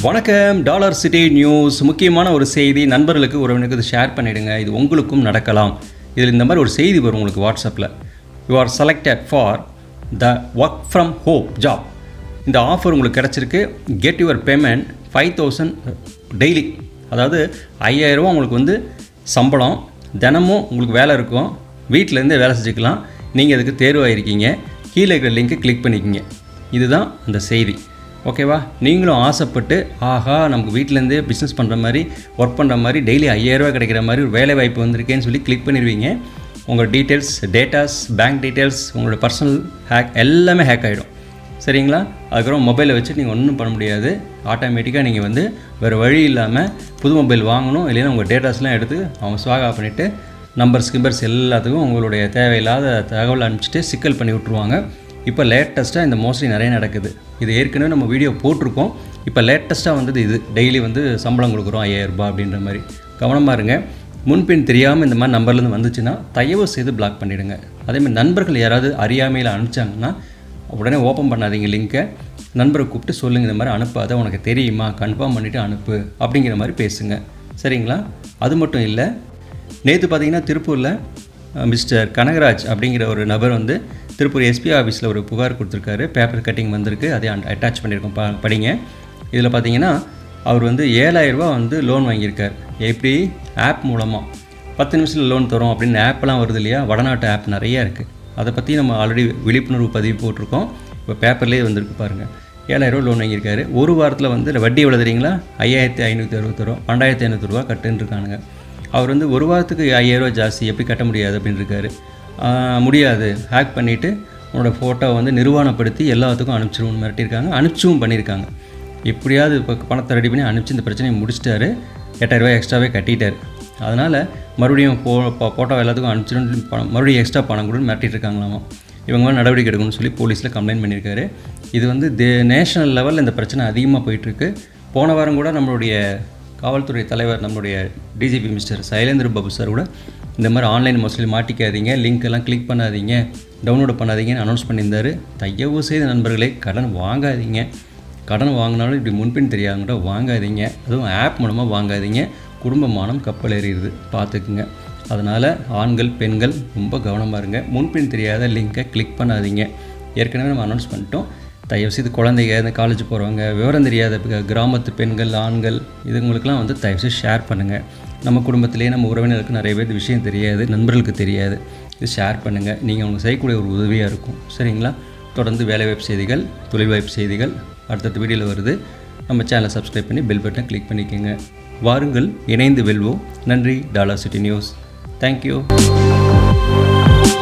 வணக்கம் dollar city news முக்கியமான ஒரு செய்தி நண்பர்களுக்கு உறவினருக்கு இது ஷேர் பண்ணிடுங்க இது உங்களுக்கும் நடக்கலாம் இதில் இந்த மாதிரி ஒரு செய்தி வரும் உங்களுக்கு வாட்ஸ்அப்பில் you are selected for the work from home job இந்த ஆஃபர் உங்களுக்கு கிடச்சிருக்கு get your payment five thousand daily அதாவது ஐயாயிரரூவா உங்களுக்கு வந்து சம்பளம் தினமும் உங்களுக்கு வேலை இருக்கும் வீட்டிலேருந்தே வேலை செஞ்சுக்கலாம் நீங்கள் அதுக்கு தேர்வாயிருக்கீங்க கீழே இருக்கிற லிங்க்கை கிளிக் பண்ணிக்கிங்க இதுதான் அந்த செய்தி ஓகேவா நீங்களும் ஆசைப்பட்டு ஆஹா நமக்கு வீட்டிலேருந்தே பிஸ்னஸ் பண்ணுற மாதிரி ஒர்க் பண்ணுற மாதிரி டெய்லி ஐயாயிரரூவா கிடைக்கிற மாதிரி ஒரு வேலை வாய்ப்பு வந்திருக்கேன்னு சொல்லி கிளிக் பண்ணிடுவீங்க உங்கள் டீட்டெயில்ஸ் டேட்டாஸ் பேங்க் டீட்டெயில்ஸ் உங்களோட பர்சனல் ஹேக் எல்லாமே ஹேக் ஆகிடும் சரிங்களா அதுக்கப்புறம் மொபைலை வச்சு நீங்கள் ஒன்றும் பண்ண முடியாது ஆட்டோமேட்டிக்காக நீங்கள் வந்து வேறு வழி இல்லாமல் புது மொபைல் வாங்கணும் இல்லைன்னா உங்கள் டேட்டாஸ்லாம் எடுத்து அவங்க ஸ்வாகா பண்ணிவிட்டு நம்பர்ஸ் கிம்பர்ஸ் எல்லாத்துக்கும் உங்களுடைய தேவையில்லாத தகவல் அனுப்பிச்சிட்டு சிக்கல் பண்ணி விட்ருவாங்க இப்போ லேட்டஸ்ட்டாக இந்த மோஸ்ட்லி நிறைய நடக்குது இது ஏற்கனவே நம்ம வீடியோ போட்டிருக்கோம் இப்போ லேட்டஸ்ட்டாக வந்தது இது டெய்லி வந்து சம்பளம் கொடுக்குறோம் ஐயாயிரம் ரூபாய் அப்படின்ற மாதிரி கவனமாக இருங்க முன்பின் தெரியாமல் இந்த மாதிரி நம்பர்லேருந்து வந்துச்சுன்னா தயவு செய்து பிளாக் பண்ணிவிடுங்க அதேமாதிரி நண்பர்கள் யாராவது அறியாமையில் அனுப்பிச்சாங்கன்னா உடனே ஓப்பன் பண்ணாதீங்க லிங்க்கை நண்பரை கூப்பிட்டு சொல்லுங்கள் இந்த மாதிரி அனுப்பாத உனக்கு தெரியுமா கன்ஃபார்ம் பண்ணிவிட்டு அனுப்பு அப்படிங்கிற மாதிரி பேசுங்க சரிங்களா அது மட்டும் இல்லை நேற்று பார்த்தீங்கன்னா திருப்பூரில் மிஸ்டர் கனகராஜ் அப்படிங்கிற ஒரு நபர் வந்து திருப்பூர் எஸ்பி ஆஃபீஸில் ஒரு புகார் கொடுத்துருக்காரு பேப்பர் கட்டிங் வந்திருக்கு அதை அட்டாச் பண்ணியிருக்கோம் பா படிங்க இதில் பார்த்தீங்கன்னா அவர் வந்து ஏழாயிரரூபா வந்து லோன் வாங்கியிருக்கார் எப்படி ஆப் மூலமாக பத்து நிமிஷத்தில் லோன் தரோம் அப்படின்னு ஆப்லாம் வருது இல்லையா வடநாட்டு ஆப் நிறையா இருக்குது அதை பற்றி நம்ம ஆல்ரெடி விழிப்புணர்வு பதிவு போட்டிருக்கோம் இப்போ பேப்பர்லேயே வந்திருக்கு பாருங்கள் ஏழாயிரரூவா லோன் வாங்கியிருக்காரு ஒரு வாரத்தில் வந்து வட்டி எவ்வளோ தெரியுங்களா ஐயாயிரத்தி ஐநூற்றி அறுபத்தி ரூபா பன்னெண்டாயிரத்தி ஐநூற்றி ரூபா கட்டுன்னு இருக்கானுங்க அவர் வந்து ஒரு வாரத்துக்கு ஐயாயிரரூவா ஜாஸ்தி எப்படி கட்ட முடியாது அப்படின்னு இருக்காரு ஆஹ் முடியாது ஹேக் பண்ணிவிட்டு உன்னோட ஃபோட்டோவை வந்து நிர்வாணப்படுத்தி எல்லாத்துக்கும் அனுப்பிச்சிருவோம்னு மிரட்டியிருக்காங்க அனுப்பிச்சும் பண்ணியிருக்காங்க எப்படியாவது இப்போ பணத்தை ரெடி பண்ணி அனுப்பிச்சு இந்த பிரச்சனையை முடிச்சிட்டாரு எட்டாயிரரூபா எக்ஸ்ட்ராவே கட்டிட்டார் அதனால் மறுபடியும் போ ஃபோட்டோ எல்லாத்துக்கும் அனுப்பிச்சிடும் பணம் மறுபடியும் எக்ஸ்ட்ரா பணம் கொடுன்னு மிரட்டிட்டு இருக்காங்களாமா இவங்க மேலே நடவடிக்கை எடுக்கணும்னு சொல்லி போலீஸில் கம்ப்ளைண்ட் பண்ணியிருக்காரு இது வந்து தே நேஷனல் லெவலில் இந்த பிரச்சனை அதிகமாக போயிட்டுருக்கு போன வாரம் கூட நம்மளுடைய காவல்துறை தலைவர் நம்மளுடைய DGP mister Sailendra Babu sir கூட இந்த மாதிரி ஆன்லைன் மோஸ்ட்லி மாட்டிக்காதீங்க லிங்க் எல்லாம் கிளிக் பண்ணாதீங்க டவுன்லோட் பண்ணாதீங்கன்னு அனௌன்ஸ் பண்ணியிருந்தார் தையவு செய்த நண்பர்களே கடன் வாங்காதீங்க கடன் வாங்கினாலும் இப்படி முன்பின் தெரியாதவங்க வாங்காதீங்க அதுவும் ஆப் மூலமாக வாங்காதீங்க குடும்ப மானம் கப்பல் ஏறிடுது பார்த்துக்குங்க அதனால் ஆண்கள் பெண்கள் ரொம்ப கவனமாக இருங்க முன்பின் தெரியாத லிங்கை கிளிக் பண்ணாதீங்க ஏற்கனவே நம்ம அனௌன்ஸ் பண்ணிட்டோம் தயவுசெய்து குழந்தைங்க இந்த காலேஜ் போகிறவங்க விவரம் தெரியாத ப- கிராமத்து பெண்கள் ஆண்கள் இதுங்களுக்கெல்லாம் வந்து தயவுசெய்து ஷேர் பண்ணுங்கள் நம்ம குடும்பத்திலேயே நம்ம உறவினருக்கு நிறைய பேர் இந்த விஷயம் தெரியாது நண்பர்களுக்கு தெரியாது இது ஷேர் பண்ணுங்கள் நீங்கள் அவங்க செய்யக்கூடிய ஒரு உதவியாக இருக்கும் சரிங்களா தொடர்ந்து வேலைவாய்ப்பு செய்திகள் தொழில் வாய்ப்பு செய்திகள் அடுத்தடுத்த வீடியோவில் வருது நம்ம சேனலை சப்ஸ்கிரைப் பண்ணி பெல் பட்டனை கிளிக் பண்ணிக்கோங்க வாருங்கள் இணைந்து வெல்வோம் நன்றி டாலர் சிட்டி நியூஸ் தேங்க்யூ